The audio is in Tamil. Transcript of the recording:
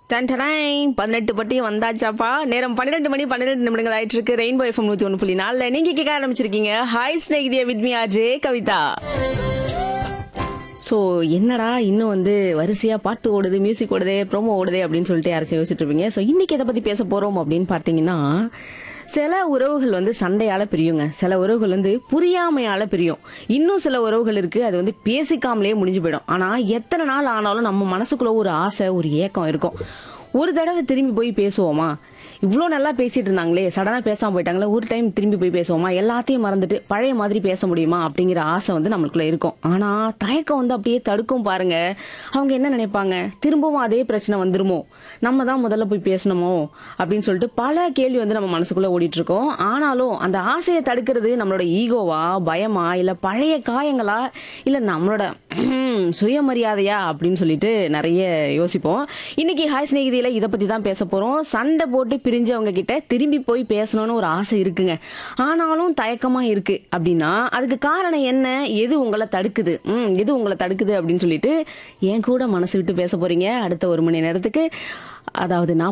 டன் டடாய் பதினெட்டு பட்டி வந்தாச்சாப்பா நேரம் பன்னிரெண்டு மணி பன்னிரெண்டு நிமிடங்கள் ஆயிட்டு இருக்கு ரெயின்போ எஃப்எம் நூத்தி ஒன்று புள்ளி நாலுல நீங்க கேட்க ஆரம்பிச்சிருக்கீங்க ஹாய் ஸ்நேகிதிய வித்மி ஆஜே கவிதா ஸோ என்னடா இன்னும் வந்து வரிசையா பாட்டு ஓடுது மியூசிக் ஓடுதே ப்ரோமோ ஓடுதே அப்படின்னு சொல்லிட்டு யாராச்சும் யோசிச்சுட்டு இருப்பீங்க ஸோ இன்னைக்கு எதை பத்தி பேச போறோம் அப்படின்னு பார்த்தீங்கன்னா சில உறவுகள் வந்து சண்டையால பிரியுங்க சில உறவுகள் வந்து புரியாமையால பிரியும் இன்னும் சில உறவுகள் இருக்கு அது வந்து பேசிக்காமலே முடிஞ்சு போயிடும் ஆனா எத்தனை நாள் ஆனாலும் நம்ம மனசுக்குள்ள ஒரு ஆசை ஒரு ஏக்கம் இருக்கும் ஒரு தடவை திரும்பி போய் பேசுவோமா இவ்வளோ நல்லா பேசிட்டு இருந்தாங்களே சடனா பேசாம போயிட்டாங்களே ஒரு டைம் திரும்பி போய் பேசுவோமா எல்லாத்தையும் மறந்துட்டு பழைய மாதிரி பேச முடியுமா அப்படிங்கிற ஆசை வந்து நம்மளுக்குள்ள இருக்கும் ஆனா தயக்கம் வந்து அப்படியே தடுக்கும் பாருங்க அவங்க என்ன நினைப்பாங்க திரும்பவும் அதே பிரச்சனை வந்துருமோ நம்ம தான் முதல்ல போய் பேசணுமோ அப்படின்னு சொல்லிட்டு பல கேள்வி வந்து நம்ம மனசுக்குள்ள ஓடிட்டு இருக்கோம் ஆனாலும் அந்த ஆசையை தடுக்கிறது நம்மளோட ஈகோவா பயமா இல்ல பழைய காயங்களா இல்ல நம்மளோட ஹம், சுயமரியாதையா அப்படின்னு சொல்லிட்டு நிறைய யோசிப்போம் இன்னைக்கு ஹாய் ஸ்நேகிதியில இதை பத்தி தான் பேச போறோம் சண்டை போட்டு பிரிஞ்சவங்க கிட்ட திரும்பி போய் பேசணும்னு ஒரு ஆசை இருக்குங்க ஆனாலும் தயக்கமா இருக்கு அப்படின்னா அதுக்கு காரணம் என்ன எது உங்களை தடுக்குது ம் எது உங்களை தடுக்குது அப்படின்னு சொல்லிட்டு என் கூட மனசு விட்டு பேச போறீங்க அடுத்த ஒரு மணி நேரத்துக்கு அதாவது நான்